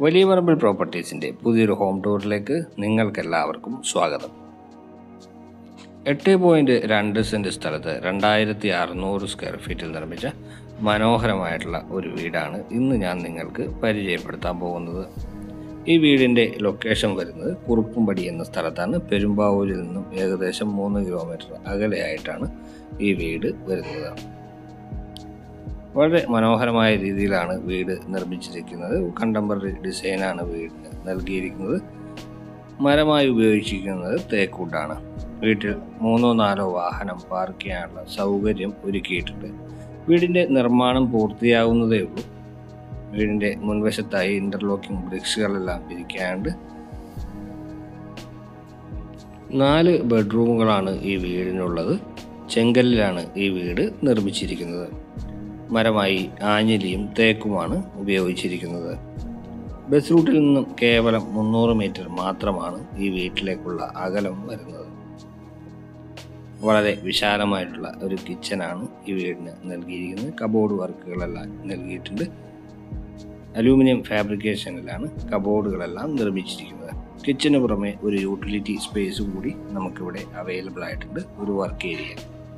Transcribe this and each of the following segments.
വലിയ പറമ്പിൽ പ്രോപ്പർട്ടീസിൻ്റെ പുതിയൊരു ഹോം ടൂറിലേക്ക് നിങ്ങൾക്കെല്ലാവർക്കും സ്വാഗതം എട്ട് പോയിൻറ്റ് രണ്ട് സെൻറ്റ് സ്ഥലത്ത് രണ്ടായിരത്തി അറുന്നൂറ് സ്ക്വയർ ഫീറ്റിൽ നിർമ്മിച്ച മനോഹരമായിട്ടുള്ള ഒരു വീടാണ് ഇന്ന് ഞാൻ നിങ്ങൾക്ക് പരിചയപ്പെടുത്താൻ പോകുന്നത് ഈ വീടിൻ്റെ ലൊക്കേഷൻ വരുന്നത് കുറുപ്പുംപടി എന്ന സ്ഥലത്താണ് പെരുമ്പാവൂരിൽ നിന്നും ഏകദേശം മൂന്ന് കിലോമീറ്റർ അകലെയായിട്ടാണ് ഈ വീട് വരുന്നത് വളരെ മനോഹരമായ രീതിയിലാണ് വീട് നിർമ്മിച്ചിരിക്കുന്നത് കണ്ടംപററി ഡിസൈനാണ് വീടിന് നൽകിയിരിക്കുന്നത് മരമായി ഉപയോഗിച്ചിരിക്കുന്നത് തേക്കൂട്ടാണ് വീട്ടിൽ മൂന്നോ നാലോ വാഹനം പാർക്ക് ചെയ്യാനുള്ള സൗകര്യം ഒരുക്കിയിട്ടുണ്ട് വീടിൻ്റെ നിർമ്മാണം പൂർത്തിയാകുന്നതേ ഉള്ളൂ വീടിൻ്റെ മുൻവശത്തായി ഇൻ്റർലോക്കിംഗ് ബ്രിക്സുകളെല്ലാം ഇരിക്കാണ്ട് നാല് ബെഡ്റൂമുകളാണ് ഈ വീടിനുള്ളത് ചെങ്കല്ലിലാണ് ഈ വീട് നിർമ്മിച്ചിരിക്കുന്നത് മരമായി ആഞ്ഞിലിയും തേക്കുമാണ് ഉപയോഗിച്ചിരിക്കുന്നത് ബസ് റൂട്ടിൽ നിന്നും കേവലം മുന്നൂറ് മീറ്റർ മാത്രമാണ് ഈ വീട്ടിലേക്കുള്ള അകലം വരുന്നത് വളരെ വിശാലമായിട്ടുള്ള ഒരു കിച്ചനാണ് ഈ വീടിന് നൽകിയിരിക്കുന്നത് കബോർഡ് വർക്കുകളെല്ലാം നൽകിയിട്ടുണ്ട് അലൂമിനിയം ഫാബ്രിക്കേഷനിലാണ് കബോർഡുകളെല്ലാം നിർമ്മിച്ചിരിക്കുന്നത് കിച്ചന് പുറമെ ഒരു യൂട്ടിലിറ്റി സ്പേസ് കൂടി നമുക്കിവിടെ അവൈലബിൾ ആയിട്ടുണ്ട് ഒരു വർക്ക് ഏരിയ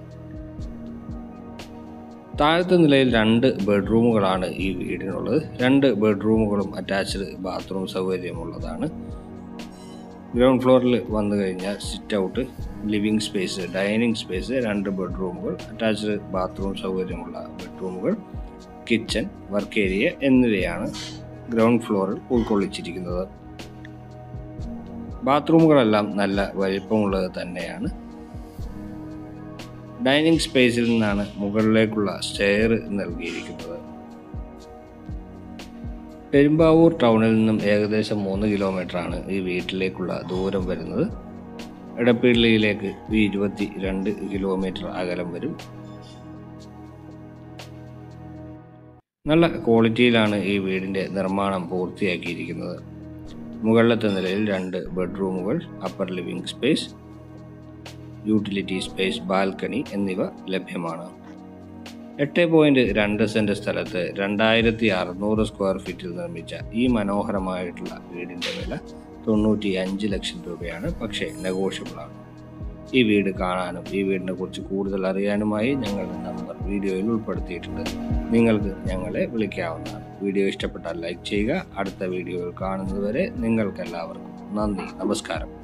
താഴത്തെ നിലയിൽ രണ്ട് ബെഡ്റൂമുകളാണ് ഈ വീടിനുള്ളത് രണ്ട് ബെഡ്റൂമുകളും അറ്റാച്ച്ഡ് ബാത്റൂം സൗകര്യമുള്ളതാണ് ഗ്രൗണ്ട് ഫ്ലോറിൽ വന്നു കഴിഞ്ഞാൽ sit out living space dining space രണ്ട് ബെഡ്റൂമുകൾ അറ്റാച്ച്ഡ് ബാത്റൂം സൗകര്യമുള്ള ബെഡ്റൂമുകൾ കിച്ചൺ വർക്ക് ഏരിയ എന്നിവയാണ് ഗ്രൗണ്ട് ഫ്ലോറിൽ ഉൾക്കൊള്ളിച്ചിരിക്കുന്നത് ബാത്റൂമുകളെല്ലാം നല്ല വലിപ്പമുള്ളത് തന്നെയാണ് ഡൈനിങ് സ്പേസിൽ നിന്നാണ് മുകളിലേക്കുള്ള സ്റ്റെയർ നൽകിയിരിക്കുന്നത് പെരുമ്പാവൂർ ടൗണിൽ നിന്നും ഏകദേശം മൂന്ന് കിലോമീറ്ററാണ് ഈ വീട്ടിലേക്കുള്ള ദൂരം വരുന്നത് എടപ്പിള്ളിയിലേക്ക് ഈ ഇരുപത്തി രണ്ട് കിലോമീറ്റർ അകലം വരും നല്ല ക്വാളിറ്റിയിലാണ് ഈ വീടിൻ്റെ നിർമ്മാണം പൂർത്തിയാക്കിയിരിക്കുന്നത് മുകളിലത്തെ നിലയിൽ രണ്ട് ബെഡ്റൂമുകൾ upper living space utility space balcony എന്നിവ ലഭ്യമാണ് എട്ട് പോയിൻറ്റ് രണ്ട് സെൻറ്റ് സ്ഥലത്ത് രണ്ടായിരത്തി അറുന്നൂറ് സ്ക്വയർ ഫീറ്റിൽ നിർമ്മിച്ച ഈ മനോഹരമായിട്ടുള്ള വീടിൻ്റെ വില തൊണ്ണൂറ്റി അഞ്ച് ലക്ഷം രൂപയാണ് പക്ഷേ നെഗോഷ്യബിളാണ് ഈ വീട് കാണാനും ഈ വീടിനെ കുറിച്ച് കൂടുതൽ അറിയാനുമായി ഞങ്ങളുടെ നമ്പർ വീഡിയോയിൽ ഉൾപ്പെടുത്തിയിട്ടുണ്ട് നിങ്ങൾക്ക് ഞങ്ങളെ വിളിക്കാവുന്നതാണ് വീഡിയോ ഇഷ്ടപ്പെട്ടാൽ ലൈക്ക് ചെയ്യുക അടുത്ത വീഡിയോയിൽ കാണുന്നതുവരെ നിങ്ങൾക്കെല്ലാവർക്കും നന്ദി നമസ്കാരം